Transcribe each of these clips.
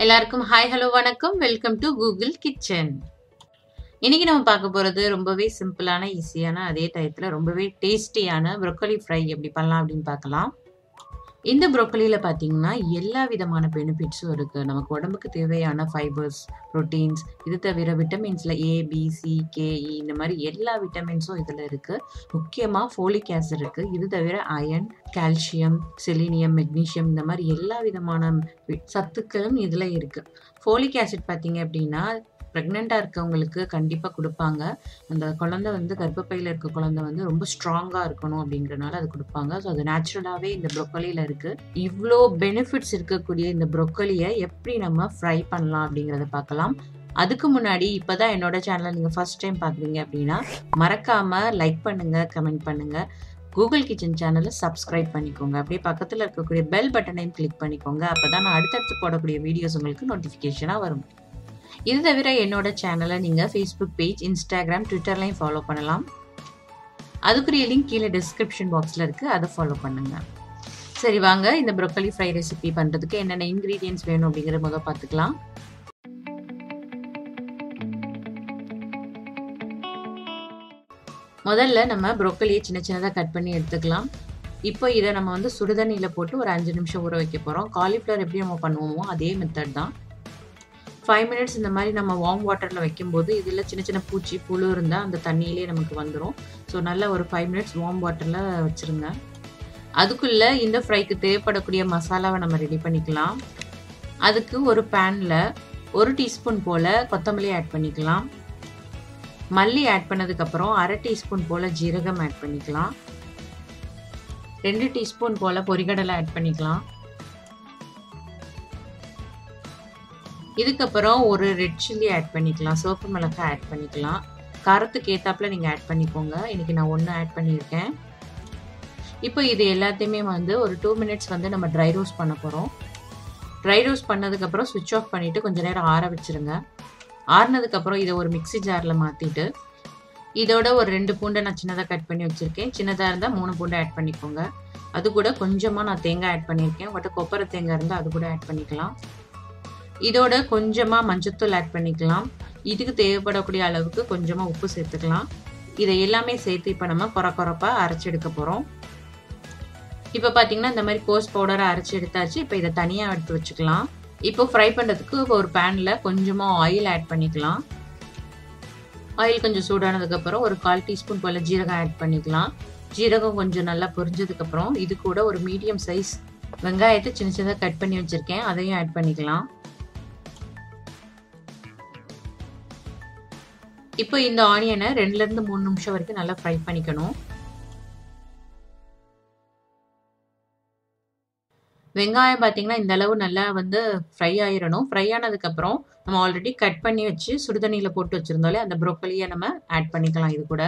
எல்லாருக்கும் hi hello வணக்கம் welcome to Google kitchen இன்னைக்கு நம்ம பார்க்க போகிறது ரொம்பவே சிம்பிளான ஈஸியான அதே டயத்தில் ரொம்பவே டேஸ்டியான ப்ரொக்கோலி ஃப்ரை எப்படி பண்ணலாம் அப்படின்னு பார்க்கலாம் இந்த ப்ரொக்கோலியில் பார்த்தீங்கன்னா எல்லா விதமான பெனிஃபிட்ஸும் இருக்குது நமக்கு உடம்புக்கு தேவையான ஃபைபர்ஸ் ப்ரோட்டீன்ஸ் இது தவிர விட்டமின்ஸில் ஏ பி சி கேஇ இந்த மாதிரி எல்லா விட்டமின்ஸும் இதில் இருக்குது முக்கியமாக ஃபோலிக் ஆசிட் இருக்குது இது தவிர அயன் கால்சியம் செலினியம் மெக்னீஷியம் இந்த மாதிரி எல்லா விதமான வி- சத்துக்களும் இதில் இருக்குது ஃபோலிக் ஆசிட் பார்த்தீங்க அப்படின்னா ப்ரெக்னெண்ட்டாக இருக்கவங்களுக்கு கண்டிப்பாக கொடுப்பாங்க அந்த குழந்தை வந்து கர்ப்பப்பையில் இருக்க குழந்தை வந்து ரொம்ப ஸ்ட்ராங்காக இருக்கணும் அப்படிங்கிறனால அது கொடுப்பாங்க ஸோ அது நேச்சுரலாகவே இந்த ப்ரொக்கோலியில் இருக்குது இவ்வளோ பெனிஃபிட்ஸ் இருக்கக்கூடிய இந்த ப்ரொக்கோலியை எப்படி நம்ம ஃப்ரை பண்ணலாம் அப்படிங்கிறத பார்க்கலாம் அதுக்கு முன்னாடி இப்போ தான் என்னோட சேனலை நீங்கள் ஃபர்ஸ்ட் டைம் பார்க்குறீங்க அப்படின்னா மறக்காமல் லைக் பண்ணுங்கள் கமெண்ட் பண்ணுங்கள் கூகுள் கிச்சன் சேனலை சப்ஸ்கிரைப் பண்ணிக்கோங்க அப்படியே பக்கத்தில் இருக்கக்கூடிய பெல் பட்டனையும் கிளிக் பண்ணிக்கோங்க அப்போ தான் நான் அடுத்தடுத்து போடக்கூடிய வீடியோஸ் உங்களுக்கு நோட்டிஃபிகேஷனாக வரும் இது தவிர என்னோட சேனலை நீங்கள் ஃபேஸ்புக் பேஜ் இன்ஸ்டாகிராம் ட்விட்டர்லையும் ஃபாலோ பண்ணலாம் அதுக்குரிய லிங்க் கீழே டிஸ்கிரிப்ஷன் பாக்ஸில் இருக்குது அதை ஃபாலோ பண்ணுங்கள் சரி வாங்க இந்த ப்ரொக்கலி ஃப்ரை ரெசிபி பண்ணுறதுக்கு என்னென்ன இன்க்ரீடியன்ஸ் வேணும் அப்படிங்கிறத முதல் பார்த்துக்கலாம் முதல்ல நம்ம ப்ரொக்கலியை சின்ன சின்னதாக கட் பண்ணி எடுத்துக்கலாம் இப்போ இதை நம்ம வந்து சுடுதண்ணியில் போட்டு ஒரு அஞ்சு நிமிஷம் ஊற வைக்க போகிறோம் காலிஃப்ளவர் எப்படி நம்ம பண்ணுவோமோ அதே மெத்தட் தான் ஃபைவ் மினிட்ஸ் இந்த மாதிரி நம்ம வார்ம் வாட்டரில் வைக்கும்போது இதில் சின்ன சின்ன பூச்சி புழு இருந்தால் அந்த தண்ணியிலே நமக்கு வந்துடும் ஸோ நல்லா ஒரு ஃபைவ் மினிட்ஸ் வார்ம் வாட்டரில் வச்சுருங்க அதுக்குள்ளே இந்த ஃப்ரைக்கு தேவைப்படக்கூடிய மசாலாவை நம்ம ரெடி பண்ணிக்கலாம் அதுக்கு ஒரு பேனில் ஒரு டீஸ்பூன் போல் கொத்தமல்லி ஆட் பண்ணிக்கலாம் மல்லி ஆட் பண்ணதுக்கப்புறம் அரை டீஸ்பூன் போல் ஜீரகம் ஆட் பண்ணிக்கலாம் ரெண்டு டீஸ்பூன் போல் பொரிகடலை ஆட் பண்ணிக்கலாம் இதுக்கப்புறம் ஒரு ரெட் சில்லி ஆட் பண்ணிக்கலாம் சிவப்பு மிளகாய் ஆட் பண்ணிக்கலாம் காரத்துக்கு ஏத்தாப்புல நீங்கள் ஆட் பண்ணிக்கோங்க இன்னைக்கு நான் ஒன்று ஆட் பண்ணியிருக்கேன் இப்போ இது எல்லாத்தையுமே வந்து ஒரு டூ மினிட்ஸ் வந்து நம்ம ட்ரை ரோஸ்ட் பண்ண போகிறோம் ட்ரை ரோஸ்ட் பண்ணதுக்கப்புறம் சுவிட்ச் ஆஃப் பண்ணிவிட்டு கொஞ்சம் நேரம் ஆற வச்சுருங்க ஆறுனதுக்கப்புறம் இதை ஒரு மிக்ஸி ஜாரில் மாற்றிட்டு இதோட ஒரு ரெண்டு பூண்டை நான் சின்னதாக கட் பண்ணி வச்சுருக்கேன் சின்னதாக இருந்தால் மூணு பூண்டை ஆட் பண்ணிக்கோங்க அது கூட கொஞ்சமாக நான் தேங்காய் ஆட் பண்ணியிருக்கேன் உங்கள்கிட்ட கொப்பரை தேங்காய் இருந்தால் அது கூட ஆட் பண்ணிக்கலாம் இதோட கொஞ்சமாக மஞ்சத்தூள் ஆட் பண்ணிக்கலாம் இதுக்கு தேவைப்படக்கூடிய அளவுக்கு கொஞ்சமாக உப்பு சேர்த்துக்கலாம் இதை எல்லாமே சேர்த்து இப்போ நம்ம குறை குறைப்பாக அரைச்சி எடுக்க போகிறோம் இப்போ பார்த்தீங்கன்னா இந்த மாதிரி கோஸ் பவுடரை அரைச்சி எடுத்தாச்சு இப்போ இதை தனியாக எடுத்து வச்சுக்கலாம் இப்போ ஃப்ரை பண்ணுறதுக்கு ஒரு பேனில் கொஞ்சமாக ஆயில் ஆட் பண்ணிக்கலாம் ஆயில் கொஞ்சம் சூடானதுக்கப்புறம் ஒரு கால் டீஸ்பூன் போல் ஜீரகம் ஆட் பண்ணிக்கலாம் ஜீரகம் கொஞ்சம் நல்லா பொரிஞ்சதுக்கப்புறம் இது கூட ஒரு மீடியம் சைஸ் வெங்காயத்தை சின்ன சின்னதாக கட் பண்ணி வச்சுருக்கேன் அதையும் ஆட் பண்ணிக்கலாம் இப்போ இந்த ஆனியனை ரெண்டுலேருந்து மூணு நிமிஷம் வரைக்கும் நல்லா ஃப்ரை பண்ணிக்கணும் வெங்காயம் பார்த்தீங்கன்னா இந்த அளவு நல்லா வந்து ஃப்ரை ஆயிடணும் ஃப்ரை ஆனதுக்கப்புறம் நம்ம ஆல்ரெடி கட் பண்ணி வச்சு சுடுதண்ணியில் போட்டு வச்சுருந்தோலே அந்த ப்ரோக்கலியை நம்ம ஆட் பண்ணிக்கலாம் இது கூட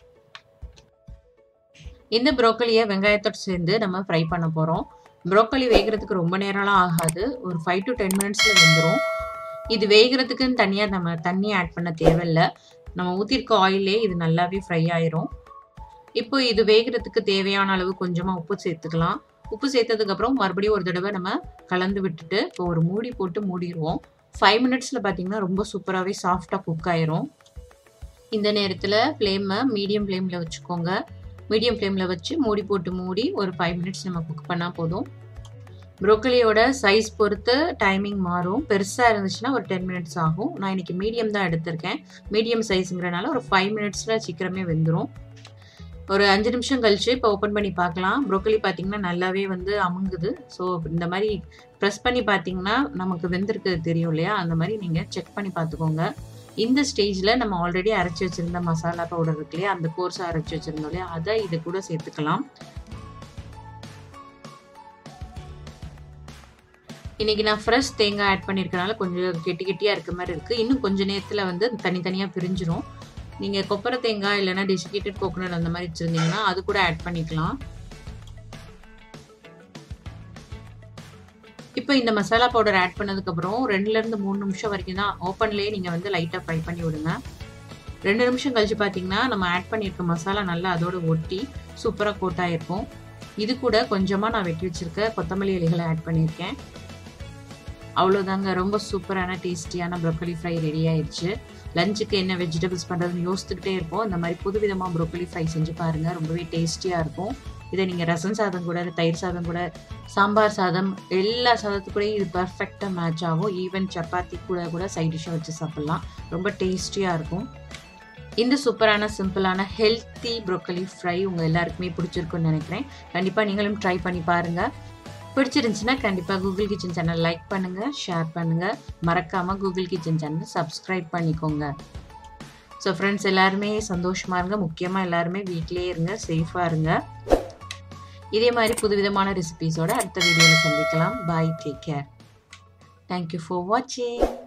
இந்த ப்ரோக்கலியை வெங்காயத்தோடு சேர்ந்து நம்ம ஃப்ரை பண்ண போகிறோம் ப்ரோக்கலி வேகிறதுக்கு ரொம்ப நேரம்லாம் ஆகாது ஒரு ஃபைவ் டு டென் மினிட்ஸில் வெந்துடும் இது வேகிறதுக்குன்னு தனியாக நம்ம தண்ணி ஆட் பண்ண தேவையில்லை நம்ம ஊற்றிருக்க ஆயிலே இது நல்லாவே ஃப்ரை ஆயிரும் இப்போ இது வேகிறதுக்கு தேவையான அளவு கொஞ்சமாக உப்பு சேர்த்துக்கலாம் உப்பு சேர்த்ததுக்கப்புறம் மறுபடியும் ஒரு தடவை நம்ம கலந்து விட்டுட்டு இப்போ ஒரு மூடி போட்டு மூடிடுவோம் ஃபைவ் மினிட்ஸில் பார்த்தீங்கன்னா ரொம்ப சூப்பராகவே சாஃப்டாக குக் ஆயிரும் இந்த நேரத்தில் ஃப்ளேமை மீடியம் ஃப்ளேமில் வச்சுக்கோங்க மீடியம் ஃப்ளேமில் வச்சு மூடி போட்டு மூடி ஒரு ஃபைவ் மினிட்ஸ் நம்ம குக் பண்ணால் போதும் ப்ரோக்கலியோட சைஸ் பொறுத்து டைமிங் மாறும் பெருசாக இருந்துச்சுன்னா ஒரு டென் மினிட்ஸ் ஆகும் நான் இன்னைக்கு மீடியம் தான் எடுத்திருக்கேன் மீடியம் சைஸுங்கிறனால ஒரு ஃபைவ் மினிட்ஸில் சீக்கிரமே வெந்துடும் ஒரு அஞ்சு நிமிஷம் கழிச்சு இப்போ ஓப்பன் பண்ணி பார்க்கலாம் ப்ரோக்கலி பார்த்தீங்கன்னா நல்லாவே வந்து அமுங்குது ஸோ இந்த மாதிரி ப்ரெஸ் பண்ணி பார்த்தீங்கன்னா நமக்கு வெந்திருக்கு தெரியும் இல்லையா அந்த மாதிரி நீங்கள் செக் பண்ணி பார்த்துக்கோங்க இந்த ஸ்டேஜில் நம்ம ஆல்ரெடி அரைச்சி வச்சுருந்த மசாலா பவுடர் இருக்கு இல்லையா அந்த கோர்ஸாக அரைச்சி வச்சுருந்தோம் இல்லையா அதை இது கூட சேர்த்துக்கலாம் இன்னைக்கு நான் ஃப்ரெஷ் தேங்காய் ஆட் பண்ணியிருக்கனால கொஞ்சம் கெட்டி கெட்டியாக இருக்க மாதிரி இருக்குது இன்னும் கொஞ்சம் நேரத்தில் வந்து தனித்தனியாக பிரிஞ்சிரும் நீங்கள் கொப்பரை தேங்காய் இல்லைன்னா டெசிகேட்டட் கோகோனட் அந்த மாதிரி வச்சுருந்தீங்கன்னா அது கூட ஆட் பண்ணிக்கலாம் இப்போ இந்த மசாலா பவுடர் ஆட் பண்ணதுக்கப்புறம் ரெண்டுலேருந்து மூணு நிமிஷம் வரைக்கும் தான் ஓப்பன்லேயே நீங்கள் வந்து லைட்டாக ஃப்ரை பண்ணி விடுங்க ரெண்டு நிமிஷம் கழிச்சு பார்த்தீங்கன்னா நம்ம ஆட் பண்ணியிருக்க மசாலா நல்லா அதோட ஒட்டி சூப்பராக கோட்டாயிருக்கும் இது கூட கொஞ்சமாக நான் வெட்டி வச்சுருக்க கொத்தமல்லி இலைகளை ஆட் பண்ணியிருக்கேன் அவ்வளோதாங்க ரொம்ப சூப்பரான டேஸ்டியான ப்ரொக்கலி ஃப்ரை ரெடி ஆயிடுச்சு லஞ்சுக்கு என்ன வெஜிடபிள்ஸ் பண்ணுறதுன்னு யோசித்துக்கிட்டே இருப்போம் இந்த மாதிரி புது விதமாக ப்ரொக்கலி ஃப்ரை செஞ்சு பாருங்கள் ரொம்பவே டேஸ்டியாக இருக்கும் இதை நீங்கள் ரசம் சாதம் கூட தயிர் சாதம் கூட சாம்பார் சாதம் எல்லா சாதத்துக்கூடயும் இது பர்ஃபெக்டாக மேட்ச் ஆகும் ஈவன் சப்பாத்தி கூட கூட சைட் டிஷ்ஷாக வச்சு சாப்பிட்லாம் ரொம்ப டேஸ்டியாக இருக்கும் இந்த சூப்பரான சிம்பிளான ஹெல்த்தி ப்ரொக்கலி ஃப்ரை உங்கள் எல்லாருக்குமே பிடிச்சிருக்குன்னு நினைக்கிறேன் கண்டிப்பாக நீங்களும் ட்ரை பண்ணி பாருங்கள் பிடிச்சிருந்துச்சுன்னா கண்டிப்பாக கூகுள் கிச்சன் சேனல் லைக் பண்ணுங்கள் ஷேர் பண்ணுங்கள் மறக்காமல் கூகுள் கிச்சன் சேனல் சப்ஸ்கிரைப் பண்ணிக்கோங்க ஸோ ஃப்ரெண்ட்ஸ் எல்லாருமே சந்தோஷமாக இருங்க முக்கியமாக எல்லாருமே வீட்டிலே இருங்க சேஃபாக இருங்க இதே மாதிரி புதுவிதமான ரெசிபீஸோட அடுத்த வீடியோவில் சந்திக்கலாம் bye take care thank you for வாட்சிங்